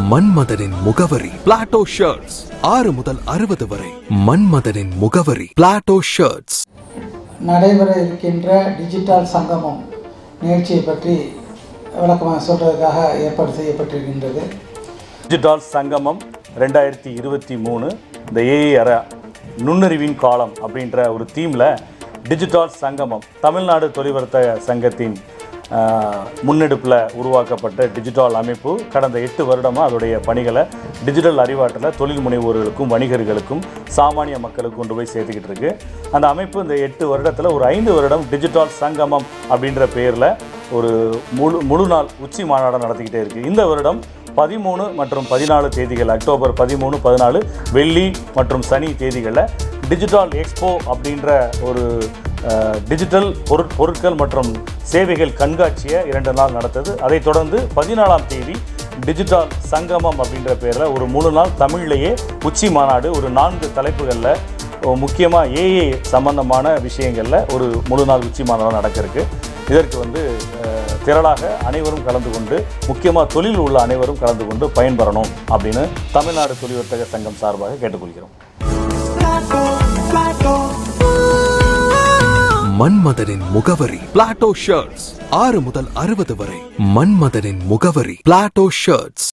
மன்மதனின் முகவரி Plato shirts ஆறு முதல் அறுபது வரை மன்மதனின் முகவரி பிளாட்டோ ஷர்ட்ஸ் நடைபெற இருக்கின்ற டிஜிட்டல் சங்கமம் நிகழ்ச்சியை பற்றி விளக்கமாக சொல்கிறதுக்காக ஏற்பாடு செய்யப்பட்டிருக்கின்றது டிஜிட்டல் சங்கமம் ரெண்டாயிரத்தி இருபத்தி மூணு இந்த ஏஐ அற நுண்ணறிவின் காலம் அப்படின்ற ஒரு தீமில் டிஜிட்டல் சங்கமம் தமிழ்நாடு தொழில்வர்த்தக சங்கத்தின் முன்னெடுப்பில் உருவாக்கப்பட்ட டிஜிட்டல் அமைப்பு கடந்த எட்டு வருடமாக அதோடைய பணிகளை டிஜிட்டல் அறிவாற்றலை தொழில் முனைவோர்களுக்கும் வணிகர்களுக்கும் சாமானிய மக்களுக்கும் கொண்டு போய் சேர்த்துக்கிட்டு இருக்கு அந்த அமைப்பு இந்த எட்டு வருடத்தில் ஒரு ஐந்து வருடம் டிஜிட்டல் சங்கமம் அப்படின்ற பேரில் ஒரு முழு முழு நாள் உச்சி மாநாடு நடத்திக்கிட்டே இருக்குது இந்த வருடம் பதிமூணு மற்றும் பதினாலு தேதிகள் அக்டோபர் பதிமூணு பதினாலு வெள்ளி மற்றும் சனி தேதிகளில் டிஜிட்டல் எக்ஸ்போ அப்படின்ற ஒரு அஹ், டிஜிட்டல் பொருட் பொருட்கள் மற்றும் சேவைகள் கண்காட்சியை இரண்டு நாள் நடத்தது அதைத் தொடர்ந்து பதினாலாம் தேதி டிஜிட்டல் சங்கமம் அப்படின்ற பேரில் ஒரு முழு நாள் தமிழ்லேயே உச்சி மாநாடு ஒரு நான்கு தலைப்புகளில் முக்கியமாக ஏஏ சம்பந்தமான விஷயங்களில் ஒரு முழு நாள் உச்சி மாநாடு நடக்க இருக்கு இதற்கு வந்து அஹ், திரளாக அனைவரும் கலந்து கொண்டு முக்கியமாக தொழில் உள்ள அனைவரும் கலந்து கொண்டு பயன்பெறணும் அப்படின்னு தமிழ்நாடு தொழில் வர்த்தக சங்கம் சார்பாக கேட்டுக்கொள்கிறோம் மன்மதனின் முகவரி பிளாட்டோ ஷர்ட்ஸ் ஆறு முதல் அறுபது வரை மன்மதனின் முகவரி பிளாட்டோ ஷர்ட்ஸ்